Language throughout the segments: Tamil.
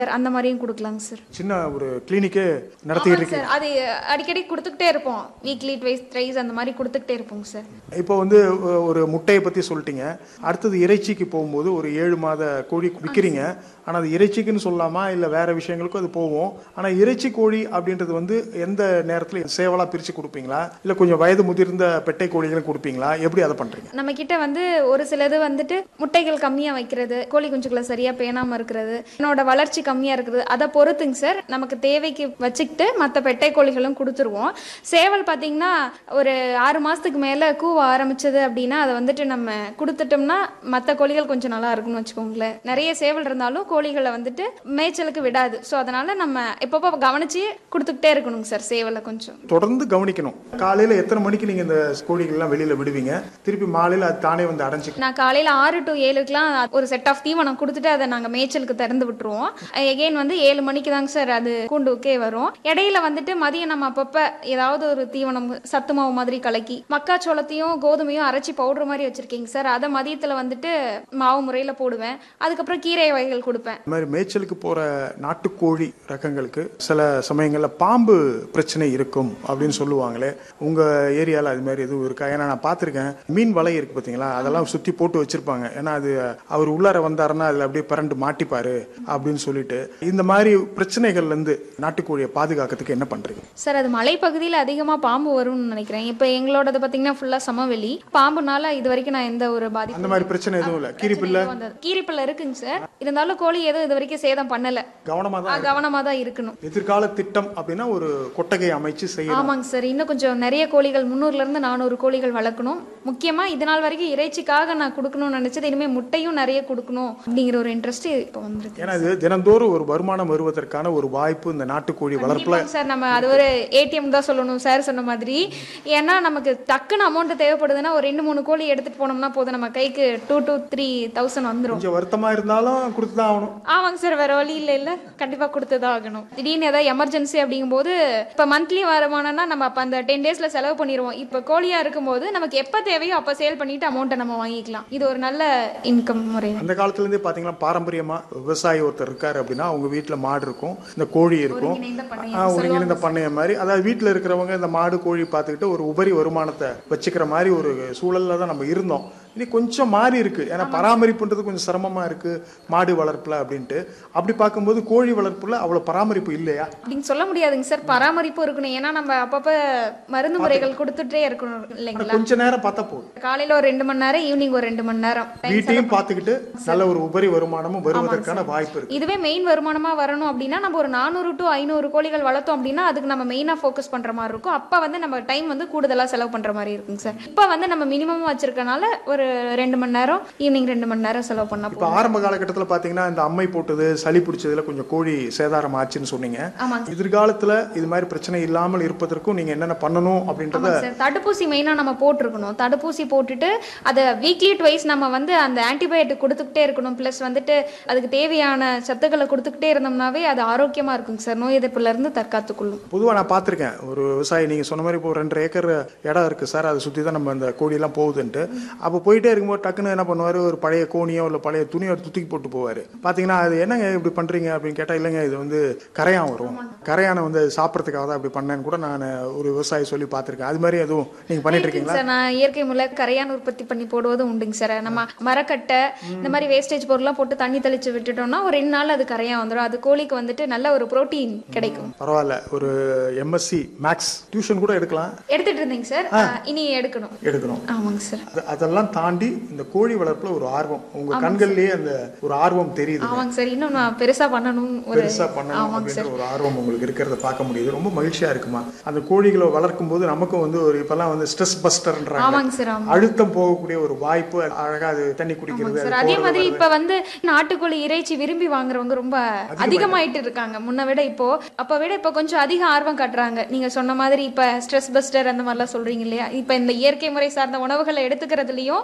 சார் அந்த மாதிரியும் கொடுக்கலாங்க சார் சின்ன ஒரு கிளினிக்கே நடத்திட்டு ஆமாங்க இருக்கீங்க சார் அது அடிக்கடி கொடுத்துக்கிட்டே இருப்போம் வீக்லி ட்வைஸ் த்ரைஸ் அந்த மாதிரி கொடுத்துக்கிட்டே இருப்போங்க சார் இப்போ வந்து ஒ- ஒரு முட்டையை பற்றி சொல்லிட்டீங்க அடுத்தது இறைச்சிக்கு போகும்போது ஒரு ஏழு மாத கோழி விற்கிறீங்க ஆனால் அது இறைச்சிக்குன்னு சொல்லலாமா இல்லை வேற விஷயங்களுக்கும் அது போகும் ஆனால் இறைச்சி கோழி அப்படின்றது வந்து எந்த நேரத்தில் சேவலாக பிரித்து கொடுப்பீங்களா இல்லை கொஞ்சம் வயது முதிர்ந்த பெட்டை கோழிகளும் கொடுப்பீங்களா எப்படி அதை பண்ணுறீங்க நம்ம கிட்ட வந்து ஒரு சிலது வந்துட்டு முட்டைகள் கம்மியாக வைக்கிறது கோழி குஞ்சுகளை சரியாக பேணாமல் இருக்கிறது என்னோட வளர்ச்சி கம்மியாக இருக்குது அதை பொறுத்துங்க சார் நமக்கு தேவைக்கு வச்சுக்கிட்டு மற்ற பெட்டை கோழிகளும் கொடுத்துருவோம் சேவல் பார்த்தீங்கன்னா ஒரு ஆறு மாதத்துக்கு மேலே கூவ ஆரம்பிச்சது அப்படின்னா அதை வந்துட்டு நம்ம கொடுத்துட்டோம்னா மற்ற கோழிகள் கொஞ்சம் நல்லா இருக்கும்னு வச்சுக்கோங்களேன் நிறைய சேவல் இருந்தாலும் கோழிகளை வந்துட்டு மேய்ச்சலுக்கு விடாது ஸோ அதனால நம்ம எப்பப்போ கவனிச்சு கொடுத்துக்கிட்டே இருக்கணுங்க சார் சேவலை கொஞ்சம் தொடர்ந்து கவனிக்கணும் காலையில் எத்தனை மணிக்கு நீங்கள் இந்த கோழிகள்லாம் வெளியில் விடுவீங்க திருப்பி மாலையில் அது தானே வந்து அடைஞ்சிக்கும் நான் காலையில் ஆறு டு ஏழுக்குலாம் ஒரு செட் ஆஃப் தீவனம் கொடுத்துட்டு அதை நாங்கள் மேய்ச்சலுக்கு திறந்து விட்டுருவோம் எகெயின் வந்து ஏழு மணிக்கு தாங்க சார் அது கூண்டுக்கே வரும் இடையில வந்துட்டு மதியம் நம்ம அப்பப்போ ஏதாவது ஒரு தீவனம் சத்து மாவு மாதிரி கலக்கி மக்காச்சோளத்தையும் கோதுமையும் அரைச்சி பவுடர் மாதிரி வச்சிருக்கீங்க சார் அதை மதியத்தில் வந்துட்டு மாவு முறையில் போடுவேன் அதுக்கப்புறம் கீரை வகைகள் கொடுப்பேன் இந்த மாதிரி மேய்ச்சலுக்கு போகிற நாட்டுக்கோழி ரகங்களுக்கு சில சமயங்களில் பாம்பு பிரச்சனை இருக்கும் அப்படின்னு சொல்லுவாங்களே உங்கள் ஏரியாவில் அது மாதிரி எதுவும் இருக்கா ஏன்னா நான் பார்த்துருக்கேன் மீன் வலை இருக்கு பார்த்தீங்களா அதெல்லாம் சுற்றி போட்டு வச்சிருப்பாங்க ஏன்னா அது அவர் உள்ளார வந்தாருன்னா அதில் அப்படியே பரண்டு மாட்டிப்பாரு அப்படின்னு சொல்லிட்டு இந்த மாதிரி பிரச்சனைகள்லேருந்து நாட்டுக்கோழியை பாதுகாக்கிறதுக்கு என்ன பண்ணுறீங்க சார் அது மலைப்பகுதியில் அதிகமாக பாம்பு வரும்னு நினைக்கிறேன் இப்போ எங்களோடது பார்த்தீங்கன்னா ஃபுல்லாக சமவெளி பாம்புனால இது வரைக்கும் நான் எந்த ஒரு பாதிப்பு அந்த மாதிரி பிரச்சனை எதுவும் இல்லை கீரிப்பில்லை கீரிப்பில்ல இருக்குங்க சார் இருந்தாலும் கோழி எதுவும் இது வரைக்கும் சேதம் பண்ணல கவனமாக தான் கவனமா தான் இருக்கணும் எதிர்கால திட்டம் அப்படின்னா ஒரு கொட்டகை அமைச்சு செய்யணும் ஆமாங்க சார் இன்னும் கொஞ்சம் நிறைய கோழிகள் முந்நூறுல இருந்து நானூறு கோழிகள் வளர்க்கணும் முக்கியமா இது நாள் வரைக்கும் இறைச்சிக்காக நான் கொடுக்கணும்னு நினைச்சது இனிமே முட்டையும் நிறைய கொடுக்கணும் அப்படிங்கிற ஒரு இன்ட்ரெஸ்ட் இப்போ வந்துருக்கு ஏன்னா இது தினந்தோறும் ஒரு வருமானம் வருவதற்கான ஒரு வாய்ப்பு இந்த நாட்டுக்கோழி வளர்ப்புல கண்டிப்பாங்க சார் நம்ம அது ஒரு ஏடிஎம் தான் சொல்லணும் சார் சொன்ன மாதிரி ஏன்னா நமக்கு டக்குன்னு அமௌண்ட் தேவைப்படுதுன்னா ஒரு ரெண்டு மூணு கோழி எடுத்துட்டு போனோம்னா போதும் நம்ம கைக்கு டூ டூ த்ரீ தௌசண்ட் வந்துடும் கொஞ்சம் வருத்தமா இருந்தாலும் கொடுத்து தான் ஆகணும் ஆமாங்க சார் வேற வழி இல்லை இல்லை கண்டிப்பாக கொடுத்து தான் ஆகணும் திடீர்னு ஏதாவது எமர்ஜென்சி அப்படிங்கும்போது இப்போ மந்த்லி வருமானம்னா நம்ம அப்போ அந்த டென் டேஸ்ல செலவு பண்ணிடுவோம் இப்போ கோழியா இருக்கும்போது நமக்கு எப்போ தேவையோ அப்போ சேல் பண்ணிட்டு அமௌண்ட்டை நம்ம வாங்கிக்கலாம் இது ஒரு நல்ல இன்கம் முறை அந்த காலத்துல இருந்தே பாத்தீங்கன்னா பாரம்பரியமா விவசாயி ஒருத்தர் இருக்காரு அப்படின்னா அவங்க வீட்டுல மாடு இருக்கும் இந்த கோழி இருக்கும் ஒருங்கிணைந்த பண்ணையம் ஆஹ், ஒருங்கிணைந்த பண்ணைய மாதிரி அதாவது வீட்டுல இருக்கிறவங்க இந்த மாடு கோழி பார்த்துக்கிட்டு ஒரு உபரி வருமானத்தை வச்சுக்கிற மாதிரி ஒரு சூழல்ல தான் நம்ம இருந்தோம் இனி கொஞ்சம் மாறி இருக்கு ஏன்னா பராமரிப்புன்றது கொஞ்சம் சிரமமா இருக்கு மாடு வளர்ப்புல அப்படின்ட்டு அப்படி பார்க்கும்போது கோழி வளர்ப்புல அவ்வளவு பராமரிப்பு இல்லையா அப்படின்னு சொல்ல முடியாதுங்க சார் பராமரிப்பு இருக்கணும் ஏன்னா நம்ம அப்பப்போ மருந்து முறைகள் கொடுத்துட்டே இருக்கணும் இல்லைங்களா கொஞ்ச நேரம் பார்த்தா போதும் காலையில ஒரு ரெண்டு மணி நேரம் ஈவினிங் ஒரு ரெண்டு மணி நேரம் வீட்டையும் பார்த்துக்கிட்டு நல்ல ஒரு உபரி வருமானமும் வருவதற்கான வாய்ப்பு இருக்கு இதுவே மெயின் வருமானமா வரணும் அப்படின்னா நம்ம ஒரு நானூறு டு ஐநூறு கோழிகள் வளர்த்தோம் அப்படின்னா அதுக்கு நம்ம மெயினா ஃபோக்கஸ் பண்ற மாதிரி இருக்கும் அப்ப வந்து நம்ம டைம் வந்து கூடுதலா செலவு பண்ற மாதிரி இருக்குங்க சார் இப்போ வந்து நம்ம மினிமம் வச்சிருக்கனால ஒரு ரெண்டு மணி நேரம் ஈவினிங் ரெண்டு மணி நேரம் செலவு பண்ணா இப்போ போதும் ஆரம்ப காலகட்டத்தில் பார்த்தீங்கன்னா இந்த அம்மை போட்டது சளி பிடிச்சதுல கொஞ்சம் கோழி சேதாரம் ஆச்சுன்னு சொன்னீங்க ஆமாங்க எதிர்காலத்துல இது மாதிரி பிரச்சனை இல்லாமல் இருப்பதற்கும் நீங்க என்னென்ன பண்ணணும் அப்படின்றத ஆமாங்க சார் தடுப்பூசி மெயினாக நம்ம போட்டிருக்கணும் தடுப்பூசி போட்டுட்டு அதை வீக்லி ட்வைஸ் நம்ம வந்து அந்த ஆன்டிபயோட்டிக் கொடுத்துக்கிட்டே இருக்கணும் ப்ளஸ் வந்துட்டு அதுக்கு தேவையான சத்துக்களை கொடுத்துக்கிட்டே இருந்தோம்னாவே அது ஆரோக்கியமா இருக்குங்க சார் நோய் எதிர்ப்புல இருந்து தற்காத்துக்கொள்ளும் பொதுவா நான் பார்த்திருக்கேன் ஒரு விவசாயி நீங்க சொன்ன மாதிரி இப்போ ரெண்டரை ஏக்கர் இடம் இருக்கு சார் அதை சுத்தி தான் நம்ம அந்த கோழியெல்லாம் போகுதுன்ட்டு அப்போ போயிட்டே இருக்கும்போது டக்குன்னு என்ன பண்ணுவாரு ஒரு பழைய கோணியோ இல்லை பழைய துணியோ எடுத்து தூக்கி போட்டு போவாரு பாத்தீங்கன்னா அது என்னங்க இப்படி பண்றீங்க அப்படின்னு கேட்டா இல்லைங்க இது வந்து கரையான் வரும் கரையானை வந்து சாப்பிட்றதுக்காக தான் இப்படி பண்ணேன்னு கூட நான் ஒரு விவசாயி சொல்லி பார்த்திருக்கேன் அது மாதிரி எதுவும் நீங்க பண்ணிட்டு இருக்கீங்களா சார் நான் இயற்கை முறை கரையான் உற்பத்தி பண்ணி போடுவதும் உண்டுங்க சார் நம்ம மரக்கட்டை இந்த மாதிரி வேஸ்டேஜ் பொருள்லாம் போட்டு தண்ணி தெளிச்சு விட்டுட்டோம்னா ஒரு ரெண்டு நாள் அது கரையான் வந்துடும் அது கோழிக்கு வந்துட்டு நல்ல ஒரு புரோட்டீன் கிடைக்கும் பரவாயில்ல ஒரு எம்எஸ்சி மேக்ஸ் டியூஷன் கூட எடுக்கலாம் எடுத்துட்டு இருந்தீங்க சார் இனி எடுக்கணும் எடுக்கணும் ஆமாங்க சார் அது- அதெல்லாம் தாண்டி இந்த கோழி வளர்ப்புல ஒரு ஆர்வம் உங்க கண்கள்லயே அந்த ஒரு ஆர்வம் தெரியுது ஆமாங்க சார் இன்னும் நான் பெருசா பண்ணணும் ஒரு பெருசா பண்ணணும் ஆமாங்க அப்படின்ற சார் ஒரு ஆர்வம் உங்களுக்கு இருக்கிறத பார்க்க முடியுது ரொம்ப மகிழ்ச்சியா இருக்குமா அந்த கோழிகளை வளர்க்கும் போது நமக்கும் வந்து ஒரு இப்பெல்லாம் வந்து ஸ்ட்ரெஸ் பஸ்டர்ன்றாங்க ஆமாங்க சார் ஆமா அழுத்தம் போகக்கூடிய ஒரு வாய்ப்பு அழகா அது தண்ணி குடிக்கிறது சார் அது அதே போறது, மாதிரி வர்றது. இப்ப வந்து நாட்டுக்கோழி இறைச்சி விரும்பி வாங்குறவங்க ரொம்ப அதிகமாயிட்டு இருக்காங்க முன்ன விட இப்போ அப்ப விட இப்ப கொஞ்சம் அதிக ஆர்வம் காட்டுறாங்க நீங்க சொன்ன மாதிரி இப்ப ஸ்ட்ரெஸ் பஸ்டர் அந்த மாதிரிலாம் சொல்றீங்க இல்லையா இப்ப இந்த இயற்கை முறை சார்ந்த உணவுகளை எடுத்துக்கிறதுலயும்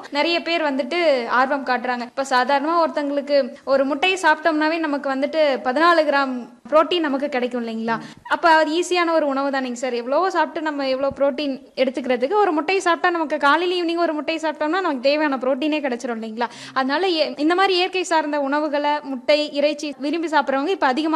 நிறைய பேர் வந்துட்டு ஆர்வம் காட்டுறாங்க இப்போ சாதாரணமாக ஒருத்தங்களுக்கு ஒரு முட்டையை சாப்பிட்டோம்னாவே நமக்கு வந்துட்டு பதினாலு கிராம் புரோட்டீன் நமக்கு கிடைக்கும் இல்லைங்களா அப்போ அது ஈஸியான ஒரு உணவு தானேங்க சார் எவ்வளவோ சாப்பிட்டு நம்ம எவ்வளோ புரோட்டீன் எடுத்துக்கிறதுக்கு ஒரு முட்டையை சாப்பிட்டா நமக்கு காலையில் ஈவினிங் ஒரு முட்டையை சாப்பிட்டோம்னா நமக்கு தேவையான புரோட்டீனே கிடைச்சிரும் இல்லைங்களா அதனால ஏ- இந்த மாதிரி இயற்கை சார்ந்த உணவுகளை முட்டை இறைச்சி விரும்பி சாப்பிட்றவங்க இப்போ அதிகமாக